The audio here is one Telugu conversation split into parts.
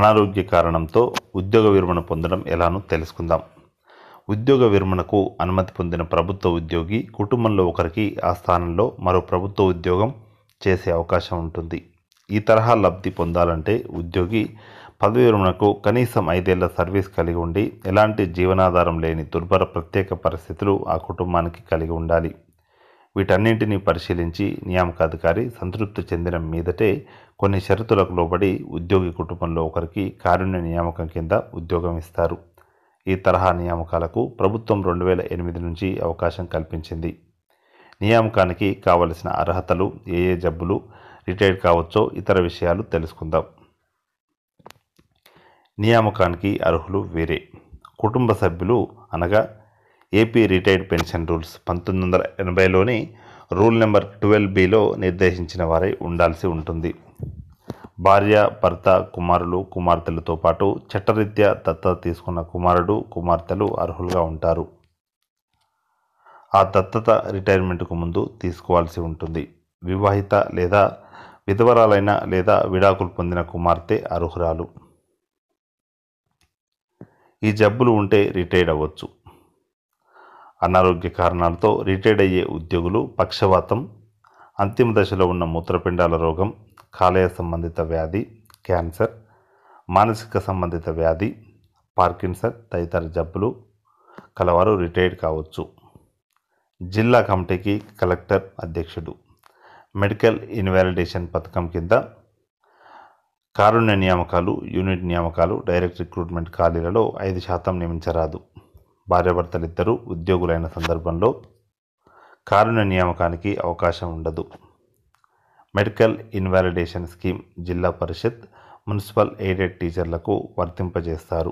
అనారోగ్య కారణంతో ఉద్యోగ విరమణ పొందడం ఎలానో తెలుసుకుందాం ఉద్యోగ విరమణకు అనుమతి పొందిన ప్రభుత్వ ఉద్యోగి కుటుంబంలో ఒకరికి ఆ స్థానంలో మరో ప్రభుత్వ ఉద్యోగం చేసే అవకాశం ఉంటుంది ఈ తరహా లబ్ధి పొందాలంటే ఉద్యోగి పదవి విరమణకు కనీసం ఐదేళ్ల సర్వీస్ కలిగి ఉండి ఎలాంటి జీవనాధారం లేని దుర్భర ప్రత్యేక పరిస్థితులు ఆ కుటుంబానికి కలిగి ఉండాలి వీటన్నింటినీ పరిశీలించి నియామకాధికారి సంతృప్తి చెందిన మీదటే కొన్ని షరతులకు లోబడి ఉద్యోగి కుటుంబంలో ఒకరికి కారుణ్య నియామకం కింద ఉద్యోగం ఇస్తారు ఈ తరహా నియామకాలకు ప్రభుత్వం రెండు వేల ఎనిమిది నుంచి అవకాశం కల్పించింది నియామకానికి కావలసిన అర్హతలు ఏ ఏ జబ్బులు రిటైర్డ్ కావచ్చో ఇతర విషయాలు తెలుసుకుందాం నియామకానికి అర్హులు వేరే కుటుంబ సభ్యులు అనగా ఏపీ రిటైర్డ్ పెన్షన్ రూల్స్ పంతొమ్మిది వందల ఎనభైలోని రూల్ నెంబర్ ట్వెల్వ్ బిలో నిర్దేశించిన వారై ఉండాల్సి ఉంటుంది భార్య భర్త కుమారులు కుమార్తెలతో పాటు చట్టరీత్యా దత్తత తీసుకున్న కుమారుడు కుమార్తెలు అర్హులుగా ఉంటారు ఆ దత్తత రిటైర్మెంట్కు ముందు తీసుకోవాల్సి ఉంటుంది వివాహిత లేదా విధవరాలైన లేదా విడాకులు పొందిన కుమార్తె అర్హురాలు ఈ జబ్బులు ఉంటే రిటైర్డ్ అవ్వచ్చు అనారోగ్య కారణాలతో రిటైర్డ్ అయ్యే ఉద్యోగులు పక్షవాతం అంతిమ దశలో ఉన్న మూత్రపిండాల రోగం కాలేయ సంబంధిత వ్యాధి క్యాన్సర్ మానసిక సంబంధిత వ్యాధి పార్కిన్సన్ తదితర జబ్బులు కలవారు రిటైర్డ్ కావచ్చు జిల్లా కమిటీకి కలెక్టర్ అధ్యక్షుడు మెడికల్ ఇన్వాలిడేషన్ పథకం కింద కారుణ్య నియామకాలు యూనిట్ నియామకాలు డైరెక్ట్ రిక్రూట్మెంట్ ఖాళీలలో ఐదు శాతం నియమించరాదు భార్యాభర్తలిద్దరూ ఉద్యోగులైన సందర్భంలో కారుణ్య నియామకానికి అవకాశం ఉండదు మెడికల్ ఇన్వాలిడేషన్ స్కీమ్ జిల్లా పరిషత్ మున్సిపల్ ఎయిడెడ్ టీచర్లకు వర్తింపజేస్తారు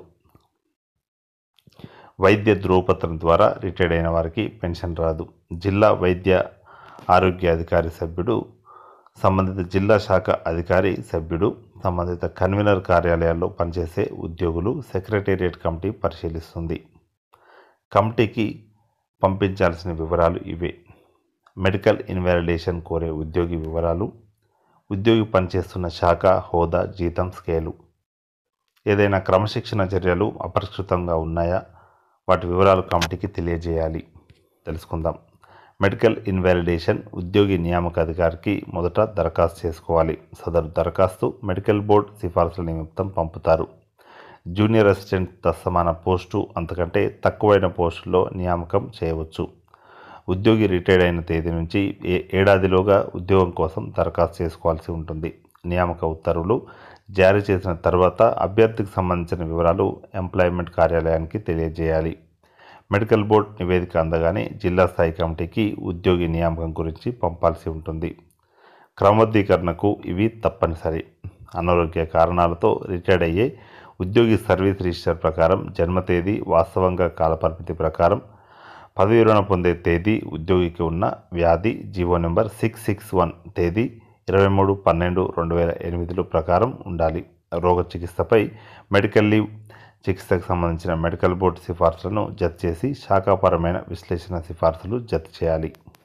వైద్య ధ్రువపత్రం ద్వారా రిటైర్డ్ అయిన వారికి పెన్షన్ రాదు జిల్లా వైద్య ఆరోగ్య అధికారి సభ్యుడు సంబంధిత జిల్లా శాఖ అధికారి సభ్యుడు సంబంధిత కన్వీనర్ కార్యాలయాల్లో పనిచేసే ఉద్యోగులు సెక్రటేరియట్ కమిటీ పరిశీలిస్తుంది కమిటీకి పంపించాల్సిన వివరాలు ఇవే మెడికల్ ఇన్వాలిడేషన్ కోరే ఉద్యోగి వివరాలు ఉద్యోగి పనిచేస్తున్న శాఖ హోదా జీతం స్కేలు ఏదైనా క్రమశిక్షణ చర్యలు అపరిష్కృతంగా ఉన్నాయా వాటి వివరాలు కమిటీకి తెలియజేయాలి తెలుసుకుందాం మెడికల్ ఇన్వాలిడేషన్ ఉద్యోగి నియామక అధికారికి మొదట దరఖాస్తు చేసుకోవాలి సదరు దరఖాస్తు మెడికల్ బోర్డ్ సిఫార్సుల నిమిత్తం పంపుతారు జూనియర్ అసిస్టెంట్ తత్సమాన పోస్టు అంతకంటే తక్కువైన పోస్టుల్లో నియామకం చేయవచ్చు ఉద్యోగి రిటైర్డ్ అయిన తేదీ నుంచి ఏ ఏడాదిలోగా ఉద్యోగం కోసం దరఖాస్తు చేసుకోవాల్సి ఉంటుంది నియామక ఉత్తర్వులు జారీ చేసిన తర్వాత అభ్యర్థికి సంబంధించిన వివరాలు ఎంప్లాయ్మెంట్ కార్యాలయానికి తెలియజేయాలి మెడికల్ బోర్డ్ నివేదిక అందగానే జిల్లా స్థాయి కమిటీకి ఉద్యోగి నియామకం గురించి పంపాల్సి ఉంటుంది క్రమబద్ధీకరణకు ఇవి తప్పనిసరి అనారోగ్య కారణాలతో రిటైర్డ్ అయ్యే ఉద్యోగి సర్వీస్ రిజిస్టర్ ప్రకారం జన్మ తేదీ వాస్తవంగా కాలపరిమితి ప్రకారం పదవి విరమణ పొందే తేదీ ఉద్యోగికి ఉన్న వ్యాధి GO number six six one తేదీ ఇరవై మూడు పన్నెండు రెండు వేల ఎనిమిదిలో ప్రకారం ఉండాలి రోగ చికిత్సపై మెడికల్ లీవ్ చికిత్సకు సంబంధించిన మెడికల్ బోర్డు సిఫార్సులను జత చేసి శాఖాపరమైన విశ్లేషణ సిఫార్సులు జత చేయాలి